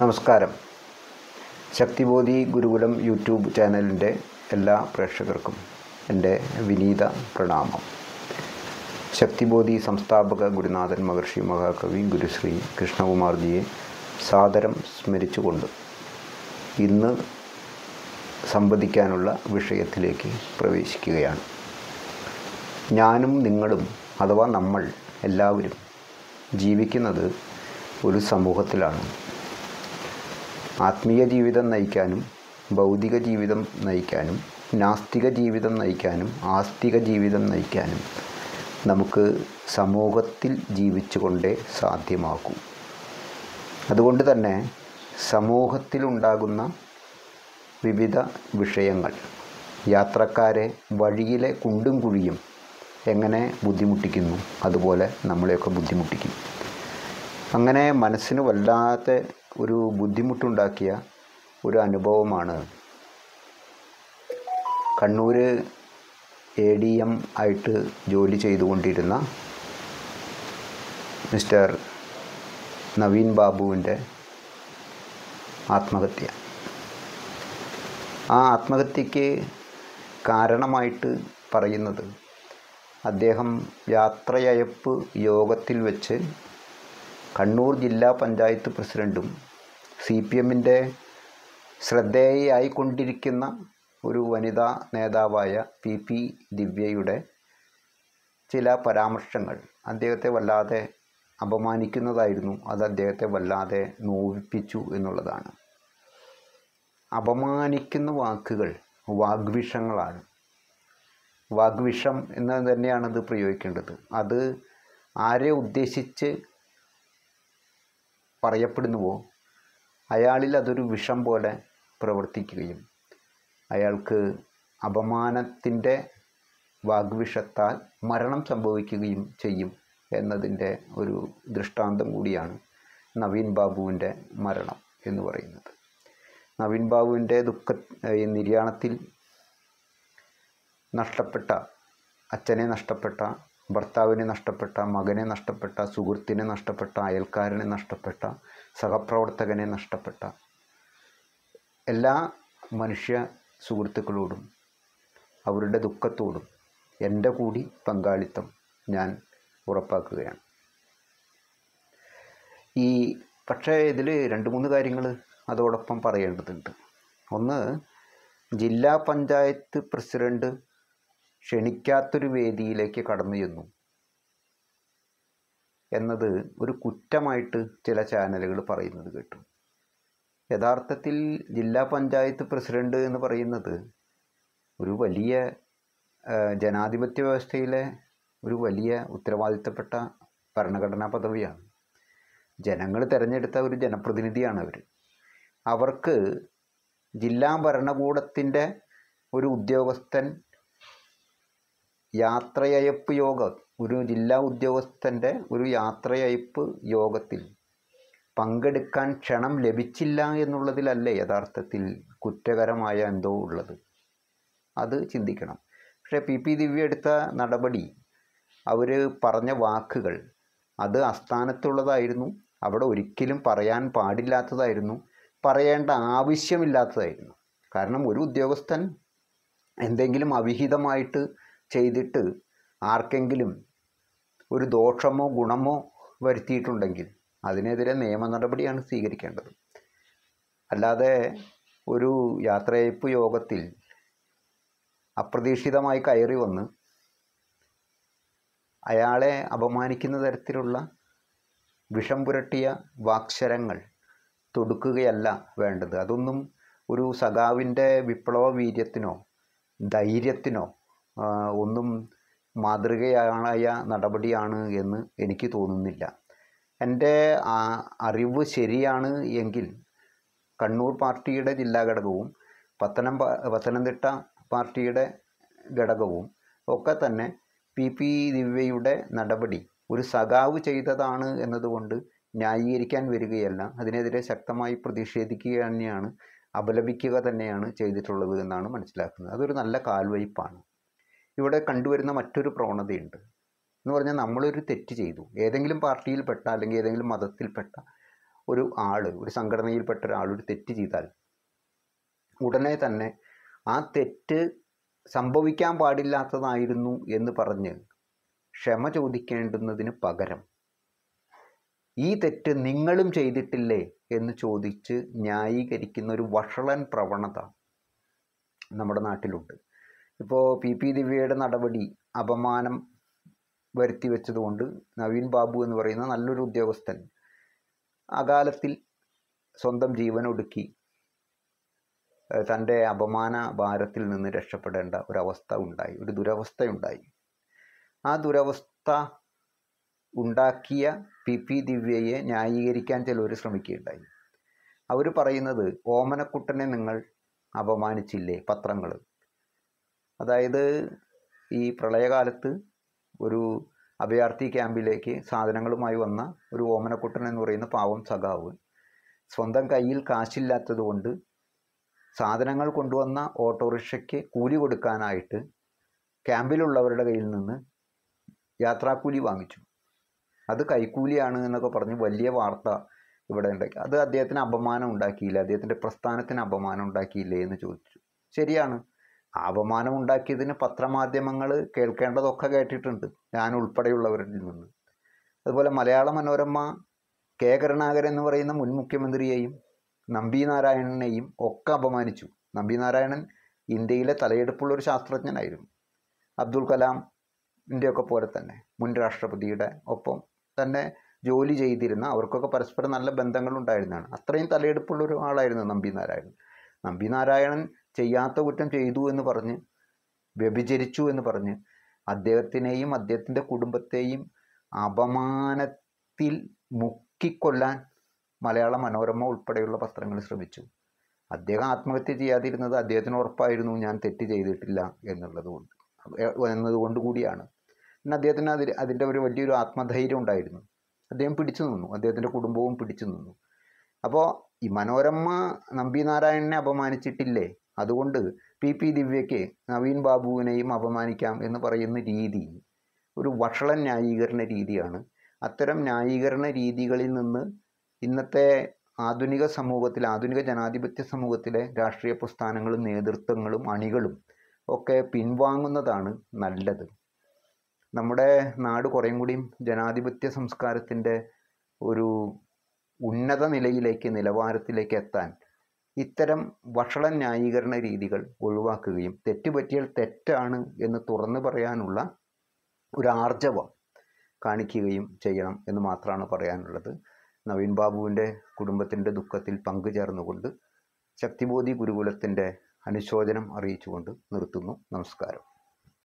നമസ്കാരം ശക്തിബോധി ഗുരുകുലം യൂട്യൂബ് ചാനലിൻ്റെ എല്ലാ പ്രേക്ഷകർക്കും എൻ്റെ വിനീത പ്രണാമം ശക്തിബോധി സംസ്ഥാപക ഗുരുനാഥൻ മഹർഷി മഹാകവി ഗുരുശ്രീ കൃഷ്ണകുമാർജിയെ സാദരം സ്മരിച്ചുകൊണ്ട് ഇന്ന് സംവദിക്കാനുള്ള വിഷയത്തിലേക്ക് പ്രവേശിക്കുകയാണ് ഞാനും നിങ്ങളും അഥവാ നമ്മൾ എല്ലാവരും ജീവിക്കുന്നത് ഒരു സമൂഹത്തിലാണ് ആത്മീയ ജീവിതം നയിക്കാനും ഭൗതിക ജീവിതം നയിക്കാനും നാസ്തിക ജീവിതം നയിക്കാനും ആസ്തിക ജീവിതം നയിക്കാനും നമുക്ക് സമൂഹത്തിൽ ജീവിച്ചുകൊണ്ടേ സാധ്യമാകൂ അതുകൊണ്ട് തന്നെ സമൂഹത്തിലുണ്ടാകുന്ന വിവിധ വിഷയങ്ങൾ യാത്രക്കാരെ വഴിയിലെ കുണ്ടും കുഴിയും എങ്ങനെ ബുദ്ധിമുട്ടിക്കുന്നു അതുപോലെ നമ്മളെയൊക്കെ ബുദ്ധിമുട്ടിക്കും അങ്ങനെ മനസ്സിന് വല്ലാത്ത ഒരു ബുദ്ധിമുട്ടുണ്ടാക്കിയ ഒരു അനുഭവമാണ് കണ്ണൂർ എ ഡി എം ആയിട്ട് ജോലി ചെയ്തുകൊണ്ടിരുന്ന മിസ്റ്റർ നവീൻ ബാബുവിൻ്റെ ആത്മഹത്യ ആ ആത്മഹത്യക്ക് കാരണമായിട്ട് പറയുന്നത് അദ്ദേഹം യാത്രയയപ്പ് യോഗത്തിൽ വെച്ച് കണ്ണൂർ ജില്ലാ പഞ്ചായത്ത് പ്രസിഡൻറ്റും സി പി എമ്മിൻ്റെ ശ്രദ്ധേയായിക്കൊണ്ടിരിക്കുന്ന ഒരു വനിതാ നേതാവായ പി പി ദിവ്യയുടെ ചില പരാമർശങ്ങൾ അദ്ദേഹത്തെ വല്ലാതെ അപമാനിക്കുന്നതായിരുന്നു അത് അദ്ദേഹത്തെ വല്ലാതെ നോവിപ്പിച്ചു എന്നുള്ളതാണ് അപമാനിക്കുന്ന വാക്കുകൾ വാഗ്വിഷങ്ങളാണ് വാഗ്വിഷം എന്ന് തന്നെയാണത് പ്രയോഗിക്കേണ്ടത് അത് ആരെ ഉദ്ദേശിച്ച് പറയപ്പെടുന്നുവോ അയാളിൽ അതൊരു വിഷം പോലെ പ്രവർത്തിക്കുകയും അയാൾക്ക് അപമാനത്തിൻ്റെ വാഗ്വിഷത്താൽ മരണം സംഭവിക്കുകയും ചെയ്യും എന്നതിൻ്റെ ഒരു ദൃഷ്ടാന്തം കൂടിയാണ് നവീൻ ബാബുവിൻ്റെ മരണം എന്ന് പറയുന്നത് നവീൻ ബാബുവിൻ്റെ ദുഃഖ ഈ നിര്യാണത്തിൽ നഷ്ടപ്പെട്ട അച്ഛനെ നഷ്ടപ്പെട്ട ഭർത്താവിനെ നഷ്ടപ്പെട്ട മകനെ നഷ്ടപ്പെട്ട സുഹൃത്തിനെ നഷ്ടപ്പെട്ട അയൽക്കാരനെ നഷ്ടപ്പെട്ട സഹപ്രവർത്തകനെ നഷ്ടപ്പെട്ട എല്ലാ മനുഷ്യ സുഹൃത്തുക്കളോടും അവരുടെ ദുഃഖത്തോടും എൻ്റെ കൂടി പങ്കാളിത്തം ഞാൻ ഉറപ്പാക്കുകയാണ് ഈ പക്ഷേ ഇതിൽ രണ്ട് മൂന്ന് കാര്യങ്ങൾ അതോടൊപ്പം പറയേണ്ടതുണ്ട് ഒന്ന് ജില്ലാ പഞ്ചായത്ത് പ്രസിഡൻറ്റ് ക്ഷണിക്കാത്തൊരു വേദിയിലേക്ക് കടന്നു ചെന്നു എന്നത് ഒരു കുറ്റമായിട്ട് ചില ചാനലുകൾ പറയുന്നത് കേട്ടു യഥാർത്ഥത്തിൽ ജില്ലാ പഞ്ചായത്ത് പ്രസിഡന്റ് എന്ന് പറയുന്നത് ഒരു വലിയ ജനാധിപത്യ വ്യവസ്ഥയിലെ ഒരു വലിയ ഉത്തരവാദിത്തപ്പെട്ട ഭരണഘടനാ പദവിയാണ് ജനങ്ങൾ തിരഞ്ഞെടുത്ത ഒരു ജനപ്രതിനിധിയാണ് അവർ അവർക്ക് ജില്ലാ ഭരണകൂടത്തിൻ്റെ ഒരു ഉദ്യോഗസ്ഥൻ യാത്രയയപ്പ് യോഗം ഒരു ജില്ലാ ഉദ്യോഗസ്ഥൻ്റെ ഒരു യാത്രയയപ്പ് യോഗത്തിൽ പങ്കെടുക്കാൻ ക്ഷണം ലഭിച്ചില്ല എന്നുള്ളതിലല്ലേ യഥാർത്ഥത്തിൽ കുറ്റകരമായ എന്തോ ഉള്ളത് അത് ചിന്തിക്കണം പക്ഷേ പി പി ദിവ്യ എടുത്ത നടപടി അവർ പറഞ്ഞ വാക്കുകൾ അത് അസ്ഥാനത്തുള്ളതായിരുന്നു അവിടെ ഒരിക്കലും പറയാൻ പാടില്ലാത്തതായിരുന്നു പറയേണ്ട ആവശ്യമില്ലാത്തതായിരുന്നു കാരണം ഒരു ഉദ്യോഗസ്ഥൻ എന്തെങ്കിലും അവിഹിതമായിട്ട് ചെയ്തിട്ട് ആർക്കെങ്കിലും ഒരു ദോഷമോ ഗുണമോ വരുത്തിയിട്ടുണ്ടെങ്കിൽ അതിനെതിരെ നിയമ നടപടിയാണ് സ്വീകരിക്കേണ്ടത് അല്ലാതെ ഒരു യാത്രയയപ്പ് യോഗത്തിൽ അപ്രതീക്ഷിതമായി കയറി വന്ന് അയാളെ അപമാനിക്കുന്ന തരത്തിലുള്ള വിഷം പുരട്ടിയ വാക്ശരങ്ങൾ തൊടുക്കുകയല്ല വേണ്ടത് അതൊന്നും ഒരു സഖാവിൻ്റെ വിപ്ലവ വീര്യത്തിനോ ധൈര്യത്തിനോ ഒന്നും മാതൃകയായ നടപടിയാണ് എന്ന് എനിക്ക് തോന്നുന്നില്ല എൻ്റെ അറിവ് ശരിയാണ് എങ്കിൽ കണ്ണൂർ പാർട്ടിയുടെ ജില്ലാ ഘടകവും പത്തനം പത്തനംതിട്ട പാർട്ടിയുടെ ഘടകവും ഒക്കെ തന്നെ പി പി ദിവ്യയുടെ നടപടി ഒരു സഖാവ് ചെയ്തതാണ് എന്നതുകൊണ്ട് ന്യായീകരിക്കാൻ വരികയല്ല അതിനെതിരെ ശക്തമായി പ്രതിഷേധിക്കുക തന്നെയാണ് അപലപിക്കുക തന്നെയാണ് ചെയ്തിട്ടുള്ളത് എന്നാണ് മനസ്സിലാക്കുന്നത് അതൊരു നല്ല കാൽവയ്പ്പാണ് ഇവിടെ കണ്ടുവരുന്ന മറ്റൊരു പ്രവണതയുണ്ട് എന്ന് പറഞ്ഞാൽ നമ്മളൊരു തെറ്റ് ചെയ്തു ഏതെങ്കിലും പാർട്ടിയിൽപ്പെട്ട അല്ലെങ്കിൽ ഏതെങ്കിലും മതത്തിൽപ്പെട്ട ഒരു ആൾ ഒരു സംഘടനയിൽപ്പെട്ട ഒരാൾ ഒരു തെറ്റ് ചെയ്താൽ ഉടനെ തന്നെ ആ തെറ്റ് സംഭവിക്കാൻ പാടില്ലാത്തതായിരുന്നു എന്ന് പറഞ്ഞ് ക്ഷമ ചോദിക്കേണ്ടുന്നതിന് പകരം ഈ തെറ്റ് നിങ്ങളും ചെയ്തിട്ടില്ലേ എന്ന് ചോദിച്ച് ന്യായീകരിക്കുന്ന ഒരു വഷളൻ പ്രവണത നമ്മുടെ നാട്ടിലുണ്ട് ഇപ്പോൾ പി പി ദിവ്യയുടെ നടപടി അപമാനം വരുത്തി വെച്ചതുകൊണ്ട് നവീൻ ബാബു എന്ന് പറയുന്ന നല്ലൊരു ഉദ്യോഗസ്ഥൻ അകാലത്തിൽ സ്വന്തം ജീവനൊടുക്കി ഏഹ് തൻ്റെ അപമാന ഭാരത്തിൽ നിന്ന് രക്ഷപ്പെടേണ്ട ഒരവസ്ഥ ഉണ്ടായി ഒരു ദുരവസ്ഥയുണ്ടായി ആ ദുരവസ്ഥ ഉണ്ടാക്കിയ പി പി ദിവ്യയെ ന്യായീകരിക്കാൻ ചിലർ ശ്രമിക്കുകയുണ്ടായി അവർ പറയുന്നത് ഓമനക്കുട്ടനെ നിങ്ങൾ അപമാനിച്ചില്ലേ പത്രങ്ങൾ അതായത് ഈ പ്രളയകാലത്ത് ഒരു അഭയാർത്ഥി ക്യാമ്പിലേക്ക് സാധനങ്ങളുമായി വന്ന ഒരു ഓമനക്കുട്ടൻ എന്ന് പറയുന്ന പാവം സഖാവ് സ്വന്തം കയ്യിൽ കാശില്ലാത്തതുകൊണ്ട് സാധനങ്ങൾ കൊണ്ടുവന്ന ഓട്ടോറിക്ഷയ്ക്ക് കൂലി കൊടുക്കാനായിട്ട് ക്യാമ്പിലുള്ളവരുടെ കയ്യിൽ നിന്ന് യാത്രാക്കൂലി വാങ്ങിച്ചു അത് കൈക്കൂലിയാണ് എന്നൊക്കെ പറഞ്ഞ് വലിയ വാർത്ത ഇവിടെ ഉണ്ടാക്കി അത് അദ്ദേഹത്തിന് അപമാനം ഉണ്ടാക്കിയില്ല അദ്ദേഹത്തിൻ്റെ പ്രസ്ഥാനത്തിന് അപമാനം ഉണ്ടാക്കിയില്ലേ എന്ന് ചോദിച്ചു ശരിയാണ് ആ അപമാനം ഉണ്ടാക്കിയതിന് പത്രമാധ്യമങ്ങൾ കേൾക്കേണ്ടതൊക്കെ കേട്ടിട്ടുണ്ട് ഞാൻ ഉൾപ്പെടെയുള്ളവരിൽ നിന്ന് അതുപോലെ മലയാള മനോരമ കെ കരുണാകരൻ എന്ന് പറയുന്ന മുൻ മുഖ്യമന്ത്രിയെയും നമ്പി നാരായണനെയും ഒക്കെ അപമാനിച്ചു നമ്പി നാരായണൻ ഇന്ത്യയിലെ തലയെടുപ്പുള്ള ഒരു ശാസ്ത്രജ്ഞനായിരുന്നു അബ്ദുൽ കലാമിൻ്റെ ഒക്കെ പോലെ തന്നെ മുൻ രാഷ്ട്രപതിയുടെ ഒപ്പം തന്നെ ജോലി ചെയ്തിരുന്ന അവർക്കൊക്കെ പരസ്പരം നല്ല ബന്ധങ്ങളുണ്ടായിരുന്നതാണ് അത്രയും തലയെടുപ്പുള്ള ഒരു ആളായിരുന്നു നമ്പി നാരായണൻ നമ്പി നാരായണൻ ചെയ്യാത്ത കുറ്റം ചെയ്തു എന്ന് പറഞ്ഞ് വ്യഭിചരിച്ചു എന്ന് പറഞ്ഞ് അദ്ദേഹത്തിനെയും അദ്ദേഹത്തിൻ്റെ കുടുംബത്തെയും അപമാനത്തിൽ മുക്കിക്കൊല്ലാൻ മലയാള മനോരമ ഉൾപ്പെടെയുള്ള പത്രങ്ങൾ ശ്രമിച്ചു അദ്ദേഹം ആത്മഹത്യ ചെയ്യാതിരുന്നത് അദ്ദേഹത്തിന് ഉറപ്പായിരുന്നു ഞാൻ തെറ്റ് ചെയ്തിട്ടില്ല എന്നുള്ളത് കൊണ്ട് എന്നതുകൊണ്ട് കൂടിയാണ് പിന്നെ അദ്ദേഹത്തിന് അതിൽ അതിൻ്റെ ഒരു വലിയൊരു ആത്മധൈര്യം ഉണ്ടായിരുന്നു അദ്ദേഹം പിടിച്ചു നിന്നു അദ്ദേഹത്തിൻ്റെ കുടുംബവും പിടിച്ചു നിന്നു അപ്പോൾ ഈ മനോരമ നമ്പി നാരായണനെ അപമാനിച്ചിട്ടില്ലേ അതുകൊണ്ട് പി പി ദിവ്യയ്ക്ക് നവീൻ ബാബുവിനെയും അപമാനിക്കാം എന്ന് പറയുന്ന രീതി ഒരു വഷളൻ ന്യായീകരണ രീതിയാണ് അത്തരം ന്യായീകരണ രീതികളിൽ നിന്ന് ഇന്നത്തെ ആധുനിക സമൂഹത്തിൽ ആധുനിക ജനാധിപത്യ സമൂഹത്തിലെ രാഷ്ട്രീയ പ്രസ്ഥാനങ്ങളും നേതൃത്വങ്ങളും അണികളും ഒക്കെ പിൻവാങ്ങുന്നതാണ് നല്ലത് നമ്മുടെ നാട് കുറേയും കൂടിയും ജനാധിപത്യ സംസ്കാരത്തിൻ്റെ ഒരു ഉന്നത നിലയിലേക്ക് നിലവാരത്തിലേക്ക് എത്താൻ ഇത്തരം വഷളൻ ന്യായീകരണ രീതികൾ ഒഴിവാക്കുകയും തെറ്റ് പറ്റിയാൽ തെറ്റാണ് എന്ന് തുറന്നു പറയാനുള്ള ഒരു ആർജവം കാണിക്കുകയും ചെയ്യണം എന്ന് മാത്രമാണ് പറയാനുള്ളത് നവീൻ ബാബുവിൻ്റെ കുടുംബത്തിൻ്റെ ദുഃഖത്തിൽ പങ്കുചേർന്നുകൊണ്ട് ശക്തിബോധി ഗുരുകുലത്തിൻ്റെ അനുശോചനം അറിയിച്ചുകൊണ്ട് നിർത്തുന്നു നമസ്കാരം